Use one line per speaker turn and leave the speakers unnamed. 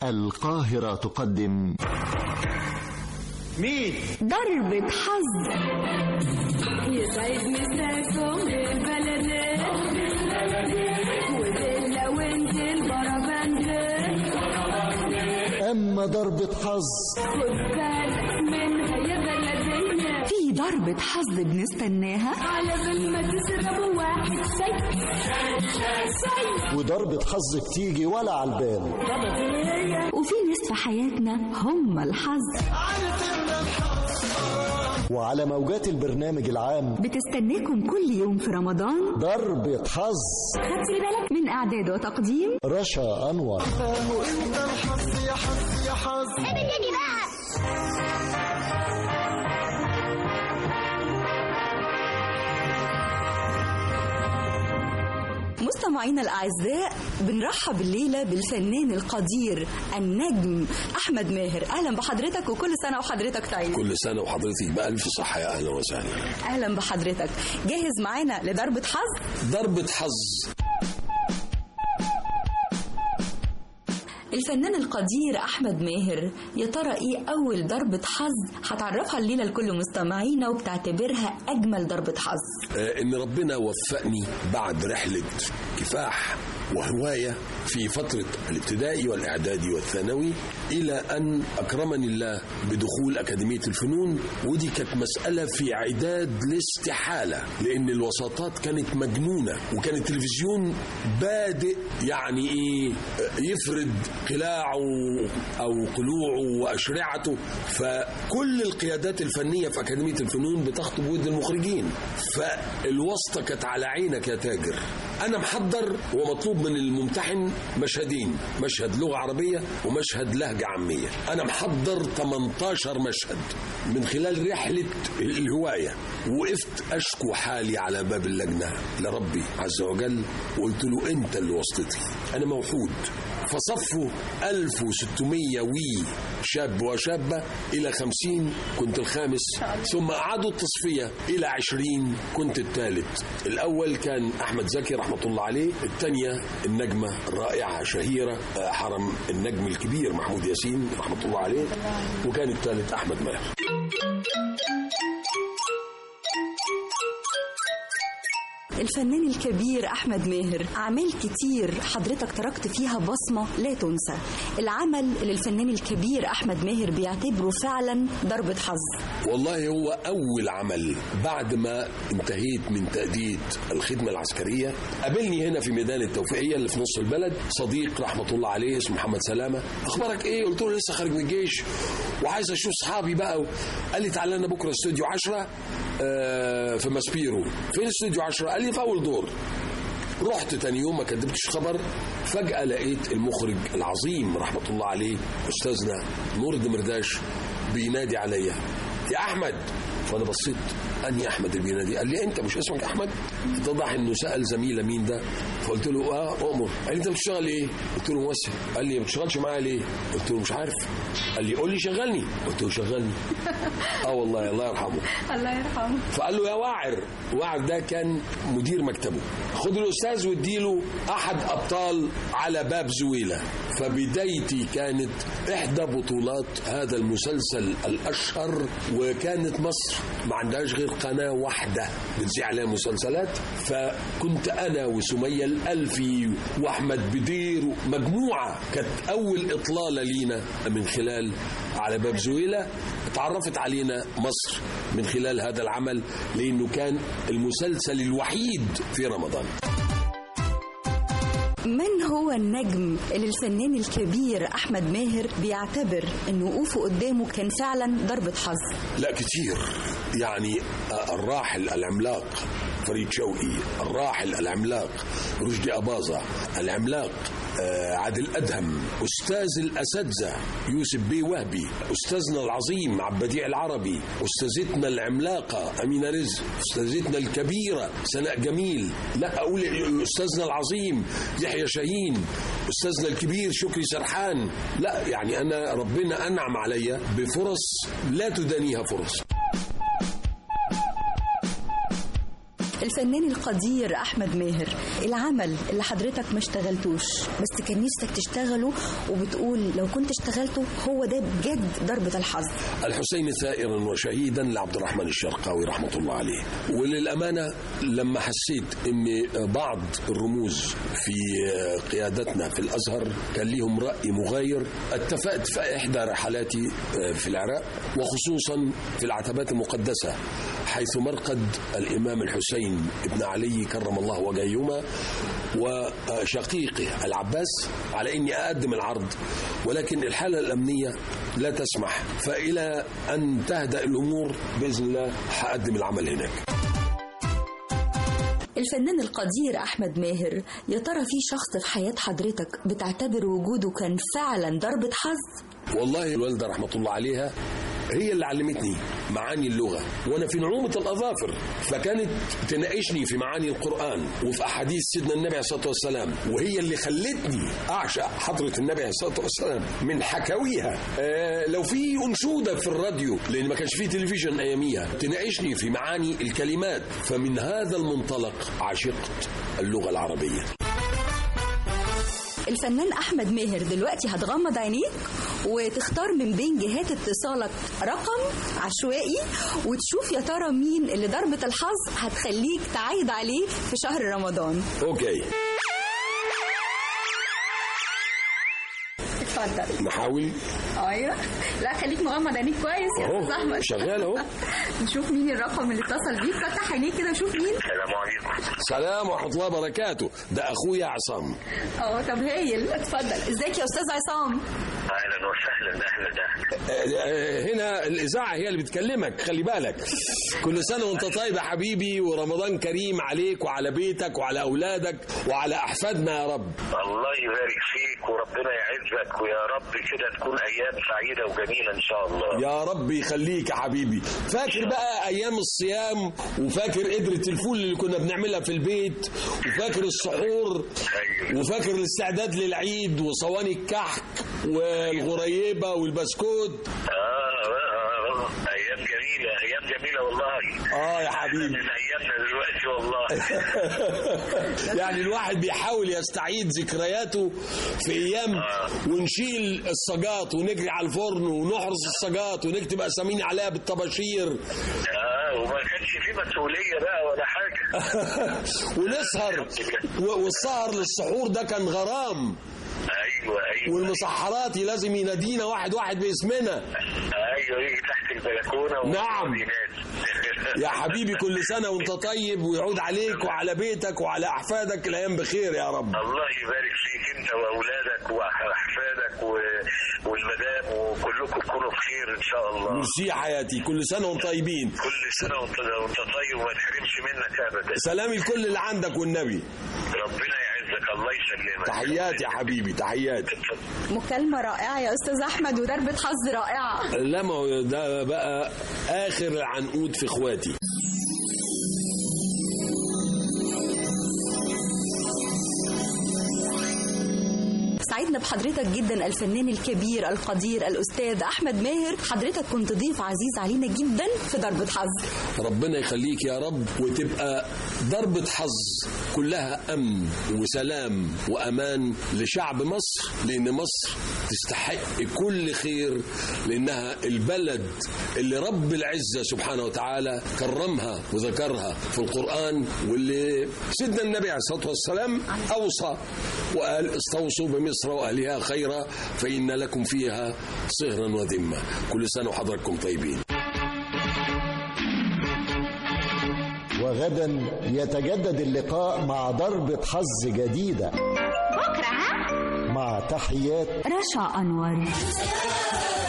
القاهرة تقدم
مين؟
ضربة حظ
يسعد مساكم البلد ودلة وانزل بربند
أما ضربة حظ
خد بالك منها يا بلدية
في ضربة حظ بنستناها
على بال ما تشربوا واحد شاي شاي
وضربة حظ بتيجي ولا على البال
وفي ناس في حياتنا هم الحظ
وعلى موجات البرنامج العام
بتستناكم كل يوم في رمضان
ضربة حظ
خدتي بالك من إعداد وتقديم
رشا أنور
مستمعينا الأعزاء بنرحب الليلة بالفنان القدير النجم أحمد ماهر أهلا بحضرتك وكل سنة وحضرتك طيب
كل سنة وحضرتك بألف صحة يا أهلا وسهلا
أهلا بحضرتك جاهز معانا لضربة حظ
ضربة حظ
الفنان القدير أحمد ماهر يا ترى إيه أول ضربة حظ هتعرفها الليلة لكل مستمعينا وبتعتبرها أجمل ضربة حظ
آه، إن ربنا وفقني بعد رحلة كفاح وهواية في فترة الابتدائي والإعدادي والثانوي إلى أن أكرمني الله بدخول أكاديمية الفنون ودي كانت مسألة في عداد الاستحالة لأن الوساطات كانت مجنونة وكان التلفزيون بادئ يعني إيه آه، يفرد قلاعه أو قلوعه وأشرعته فكل القيادات الفنية في أكاديمية الفنون بتخطب ود المخرجين فالواسطة كانت على عينك يا تاجر أنا محضر ومطلوب من الممتحن مشهدين مشهد لغة عربية ومشهد لهجة عامية أنا محضر 18 مشهد من خلال رحلة الهواية وقفت أشكو حالي على باب اللجنة لربي عز وجل وقلت له أنت اللي وسطتي أنا موحود فصفوا 1600 وي شاب وشابة إلى 50 كنت الخامس ثم أعادوا التصفية إلى 20 كنت الثالث الأول كان أحمد زكي رحمة الله عليه الثانية النجمة الرائعة شهيرة آه، حرم النجم الكبير محمود ياسين رحمة الله عليه وكان الثالث أحمد ماهر
الفنان الكبير أحمد ماهر أعمال كتير حضرتك تركت فيها بصمة لا تنسى العمل اللي الفنان الكبير أحمد ماهر بيعتبره فعلا ضربة حظ
والله هو أول عمل بعد ما انتهيت من تأدية الخدمة العسكرية قابلني هنا في ميدان التوفيقية اللي في نص البلد صديق رحمة الله عليه اسمه محمد سلامة أخبارك إيه؟ قلت له لسه خارج من الجيش وعايز أشوف أصحابي بقى قال لي تعالى لنا بكرة استوديو 10 آه، في ماسبيرو فين استوديو 10 قال لي في أول دور رحت تاني يوم ما كدبتش خبر فجأة لقيت المخرج العظيم رحمة الله عليه أستاذنا نور الدمرداش بينادي عليا يا أحمد فأنا بصيت أني أحمد اللي بينادي قال لي أنت مش اسمك أحمد اتضح إنه سأل زميلة مين ده فقلت له آه أؤمر قال لي أنت بتشتغل إيه قلت له ممثل قال لي ما بتشتغلش معايا ليه قلت له مش عارف قال لي قول لي شغلني قلت له شغلني اه والله الله يرحمه
الله يرحمه
فقال له يا واعر واعر ده كان مدير مكتبه خد الاستاذ واديله احد ابطال على باب زويله فبدايتي كانت احدى بطولات هذا المسلسل الاشهر وكانت مصر ما عندهاش غير قناه واحده بتذيع عليها مسلسلات فكنت انا وسميه الالفي واحمد بدير مجموعه كانت اول اطلاله لينا من خلال على باب زويله اتعرفت علينا مصر من خلال هذا العمل لانه كان المسلسل الوحيد في رمضان
من هو النجم اللي الفنان الكبير أحمد ماهر بيعتبر إن وقوفه قدامه كان فعلا ضربة حظ
لا كتير يعني آه، الراحل العملاق فريد شوقي الراحل العملاق رشدي أباظة العملاق آه، عادل أدهم أستاذ الأساتذة يوسف بيه وهبي أستاذنا العظيم عبديع العربي أستاذتنا العملاقة أمينة رزق أستاذتنا الكبيرة سناء جميل لا أقول أستاذنا العظيم يحيى شاهين أستاذنا الكبير شكري سرحان لا يعني أنا ربنا أنعم عليا بفرص لا تدانيها فرص
الفنان القدير احمد ماهر العمل اللي حضرتك ما اشتغلتوش بس كان نفسك تشتغله وبتقول لو كنت اشتغلته هو ده بجد ضربه الحظ
الحسين ثائرا وشهيدا لعبد الرحمن الشرقاوي رحمة الله عليه وللأمانة لما حسيت أن بعض الرموز في قيادتنا في الأزهر كان ليهم رأي مغاير اتفقت في إحدى رحلاتي في العراق وخصوصا في العتبات المقدسة حيث مرقد الإمام الحسين ابن علي كرم الله وجههما وشقيقه العباس على اني اقدم العرض ولكن الحاله الامنيه لا تسمح فالى ان تهدا الامور باذن الله هقدم العمل هناك
الفنان القدير احمد ماهر يا ترى في شخص في حياه حضرتك بتعتبر وجوده كان فعلا ضربه حظ
والله الوالده رحمه الله عليها هي اللي علمتني معاني اللغة وأنا في نعومة الأظافر فكانت تناقشني في معاني القرآن وفي أحاديث سيدنا النبي عليه الصلاة والسلام وهي اللي خلتني أعشق حضرة النبي عليه الصلاة والسلام من حكاويها آه لو في أنشودة في الراديو لأن ما كانش فيه تلفزيون أياميها تناقشني في معاني الكلمات فمن هذا المنطلق عشقت اللغة العربية
الفنان احمد ماهر دلوقتي هتغمض عينيك وتختار من بين جهات اتصالك رقم عشوائي وتشوف يا ترى مين اللي ضربة الحظ هتخليك تعايد عليه في شهر رمضان
أوكي
اتفضل
نحاول
ايوه لا خليك مغمض عينيك كويس يا
أهو،
استاذ احمد
شغال أهو.
نشوف مين الرقم اللي اتصل بيك فتح عينيك كده وشوف مين
السلام عليكم
سلام ورحمة الله وبركاته ده أخويا عصام
اه طب هايل اتفضل ازيك يا استاذ عصام
اهلا وسهلا اهلا
آه، هنا الإذاعة هي اللي بتكلمك خلي بالك كل سنة وانت طيب يا حبيبي ورمضان كريم عليك وعلى بيتك وعلى أولادك وعلى أحفادنا يا رب
الله يبارك فيك وربنا يعزك ويا رب كده تكون ايام سعيده وجميله ان شاء الله
يا رب يخليك يا حبيبي فاكر بقى أيام الصيام وفاكر قدرة الفول اللي كنا بنعملها في البيت وفاكر السحور
أيوة.
وفاكر الاستعداد للعيد وصواني الكحك والغريبة والبسكوت
آه, آه, اه ايام جميله ايام جميله والله
اه يا حبيبي
من ايامنا دلوقتي والله
يعني الواحد بيحاول يستعيد ذكرياته في ايام ونشيل الصاجات ونجري على الفرن ونحرس الصاجات ونكتب اسامينا عليها بالطباشير
اه وما كانش في مسؤوليه بقى ولا حاجه
ونسهر و- والسهر للسحور ده كان غرام
ايوه ايوه
والمسحراتي لازم ينادينا واحد واحد باسمنا
ايوه يجي تحت البلكونه
نعم.
وينادي.
يا حبيبي كل سنة وانت طيب ويعود عليك وعلى بيتك وعلى أحفادك الأيام بخير يا رب
الله يبارك فيك انت واولادك واحفادك و- والمدام وكلكم تكونوا بخير ان شاء الله
ميرسي يا حياتي كل سنة وانت طيبين
كل سنه وانت وانت طيب وما تحرمش منك ابدا
سلامي لكل اللي عندك والنبي
ربنا يعزك الله يسلمك
تحياتي يا حبيبي تحياتي
مكالمة رائعة يا أستاذ أحمد وضربة حظ رائعة
لا ما هو ده بقى آخر العنقود في إخواتي
سعدنا بحضرتك جدا الفنان الكبير القدير الأستاذ أحمد ماهر حضرتك كنت ضيف عزيز علينا جدا في ضربة حظ
ربنا يخليك يا رب وتبقى ضربة حظ كلها أمن وسلام وأمان لشعب مصر لأن مصر تستحق كل خير لأنها البلد اللي رب العزة سبحانه وتعالى كرمها وذكرها في القرآن واللي سيدنا النبي عليه الصلاة والسلام أوصى وقال استوصوا بمصر وأهلها خيرا فإن لكم فيها صهرا وذمة كل سنة وحضراتكم طيبين
وغدا يتجدد اللقاء مع ضربة حظ جديدة
بكرة ها
مع تحيات
رشا أنور